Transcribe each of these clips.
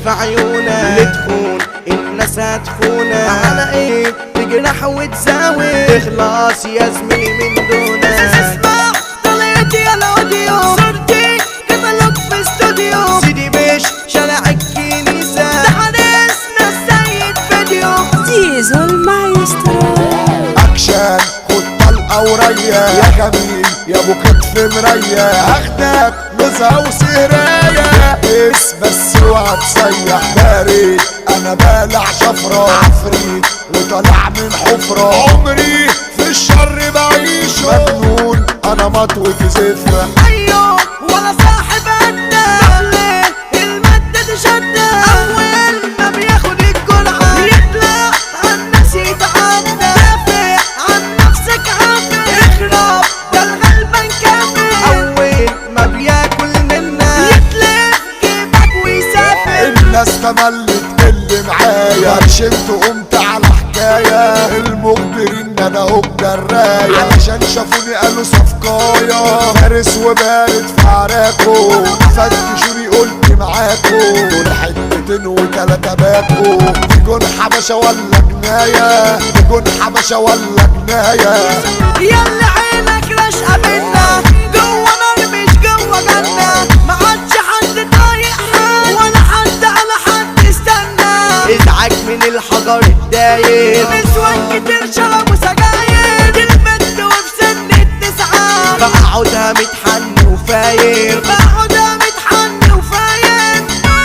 في عيونك لتخون الناس هتخونك على ايه تجرح وتزاوي تخلص يا زميلي من دونك اسمع طلعتي يا الاوديو صورتي كتالوج في استوديو سيدي بيش شارع الكنيسة ده حارسنا السيد فيديو زيزو المايسترو اكشن خد طلقه ورية يا جميل يا ابو كتف مرية اخدك نزهة وسهراية بس بس اوعى تسيح بارد انا بالع شفرة عفريت وطالع من حفرة عمري في الشر بعيش مجنون انا مطوة زفرة ايوه ولا صاحب قدك ليه المادة دي شدة اول ما بياخد الجرعة يطلع عالناس يتعدى دافع عن نفسك عافي اخرب ده الغلبان كافي اول ما بياكل منا يتلف جيبك ويسافر الناس تملت اللي معايا هرشمت وقمت على حكاية المخبرين انا هو الجراية علشان شافوني قالوا صفقايا فارس وبارد في عراكو فتشوني قلت معاكو دول حتتين وتلاتة باكو دي جون حبشة ولا جناية دي جون حبشة ولا جناية يلا عينك رشقة منا جوه نار مش جوه جنة ما عادش حد طايق حد ولا حد على حد استنى ازعاج من الحجر الداير نسوان كتير شربوا سجاير البنت وفي سن التسعة بقعدها متحن وفاير بقعدها متحن وفاير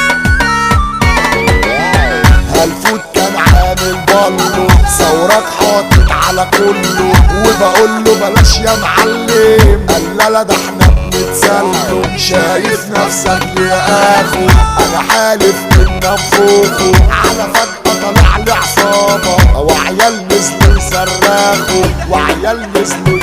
هالفوت كان عامل بالو ثورك حاطط على كله وبقول له بلاش يا معلم قال لا لا ده احنا بنتسلم شايف نفسك يا اخو انا حالف ان انفوخه على فجأة طلع لي عصابة وعيال نزلوا يصرخوا وعيال نزلوا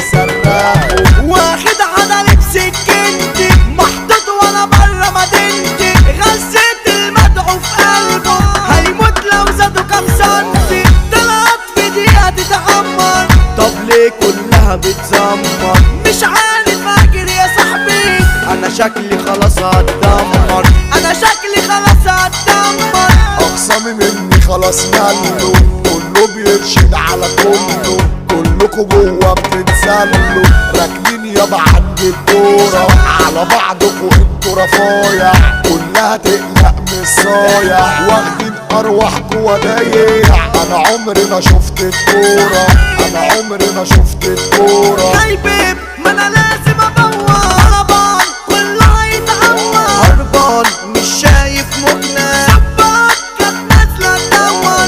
يصرخوا واخد عضلة بسكنتي محطوط وانا برا مدينتي غزيت المدعو في قلبه هيموت لو زادوا كام سنتي طلعت في دقيقة تتعمر طب ليه كلها بتزمر مش عارف اجري يا صاحبي انا شكلي خلاص هتدمر انا شكلي خلاص هتدمر اقسامي مني خلاص ملوا كله بيرشد على كله كلكوا جوا بتتسلوا راكنين يابا عند الدورة على بعضكوا انتوا رفايع كلها تقلق من الصايع واخدين ارواحكوا ودايع انا عمري ما شفت الكورة انا عمري ما شفت الكورة خايبين ما انا لازم ابوظ طلبان كله هيتعور هربان مش شايف مقنع صباك كانت نازلة تدور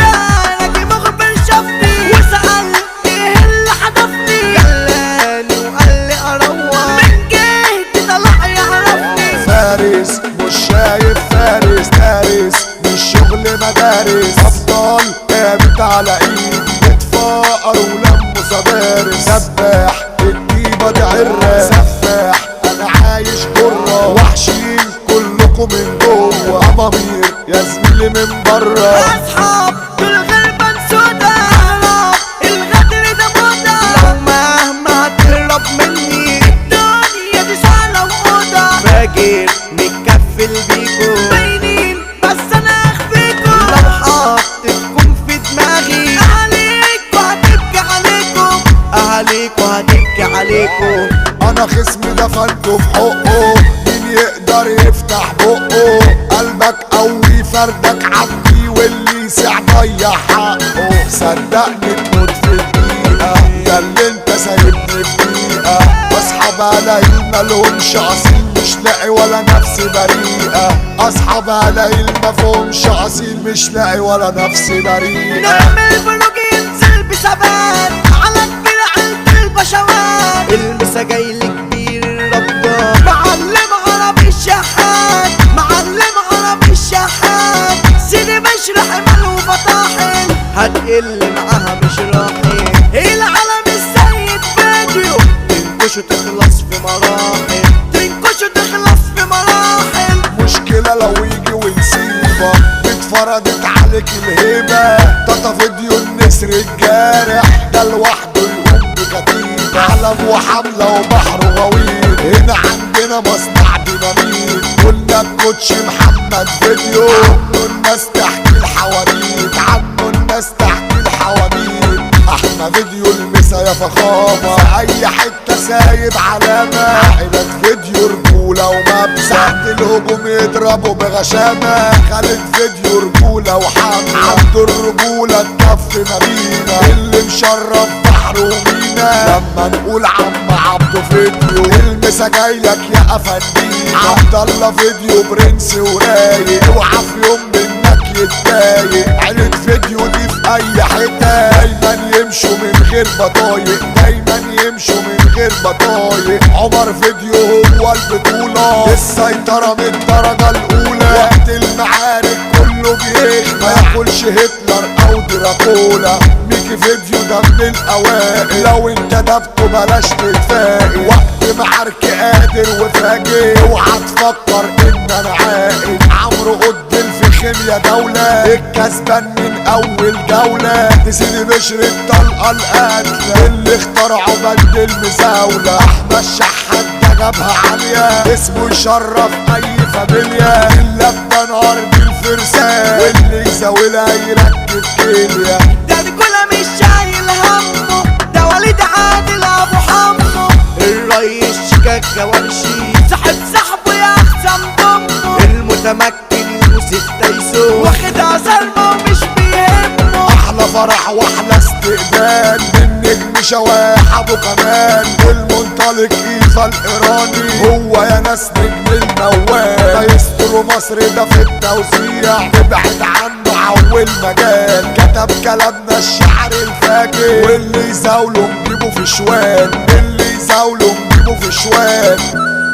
بدالك مخبر شافني وسأل ايه اللي حدفني جلاني وقال لي اروح من جهتي طلع يعرفني فارس مش شايف فارس دارس مش شغل مدارس افضل قامت على ايدي بتفقر ولموا صدارس سباح الجيبة دي عرة سفاح انا عايش جرة وحشين كلكم من جوه امامير يا زميلي من بره اصحاب دول غلبان سودا اهرب الغدر ده موضة لو مهما هتهرب مني الدنيا دي سهلة وموضة فاجر متكفل بيكو باينين بس انا اخفيكم لو حطيتكم في دماغي عليك وهتبكي عليكم اهاليكوا هتبكي عليكم انا خصمي دفنته في حقه مين يقدر يفتح بقه قلبك قوي فردك عبدي واللي يسع ضيع حقه صدقني تموت في دقيقة ده اللي انت سايبني في دقيقة اصحاب قليل مالهمش اصيل مش لاقي ولا نفسي بريئة اصحاب قليل مفهومش اصيل مش لاقي ولا نفسي بريئة نعمل بلوج ينزل بثبات على كبير عيلة البشوات المسا جاي لي كبير ربنا معلم عربي الشحات معلم عربي الشحات سيدي بشرح مال وفطاحل هتقل معاها مش راحل العالم السيد فيديو تنكش وتخلص في مراحل تنكش وتخلص في مراحل مشكلة لو يجي ونسيبك اتفرضت عليك الهيبة تاتا فيديو النسر الجارح ده لوحده يقوم بكتيبة علم وحملة وبحر غويط هنا عندنا مصنع ديناميت قلنا لك كوتش محمد فيديو عنه الناس تحكي الحواديت عنه الناس تحكي الحواديت احنا فيديو المسا يا فخامة في اي حتة سايب علامة عائلة فيديو رجولة ومبدأ ساعة الهجوم يضربوا بغشامة خالد فيديو رجولة وحملة عبد الرجولة تكفي مدينة اللي مشرف بحر ومينا لما نقول عم عبده فيديو المسا جايلك يا افندينا عبد الله فيديو برنس ورايق اوعى في يوم منك يتضايق عيلة فيديو دي في اي حتة دايما يمشوا من غير بطايق دايما يمشوا من غير بطايق عمر فيديو هو البطولة السيطرة من الدرجة الاولى وقت المعارك كله بيغنى ما ياكلش هتلر او دراكولا ميكي فيديو ده من الاوائل لو انت دبته بلاش تتفائل وقت معارك قادر وفاجئ اوعى تفكر ان انا عاقل عمرو قدم في خيميا دولة الكسبان من اول جولة تسيدي بشر الطلقة القاتلة اللي اخترعوا بند المزاولة احمد شحات ده جابها عالية اسمه يشرف اي فاميليا الا بتنهار بالفرسان واللي يزاولها يركب كيليا ده رجولة مش شايل همه ده وليد عادل ابو حمو الريس شيكاكا ورشي صاحب صاحبه يا احسن ضمه المتمكن يوسف تايسون واخدها صرمة ومش بيهمه احلى فرح واحلى استقبال من نجم شواح ابو كمال والمنطلق ايفا الايراني هو يا ناس نجم الموال مايسترو مصر ده في التوزيع نبعد عنه عول مجال كتب كلامنا الشعر الفاجر واللي يزاوله نجيبه في شوال اللي يزاوله نجيبه في شوال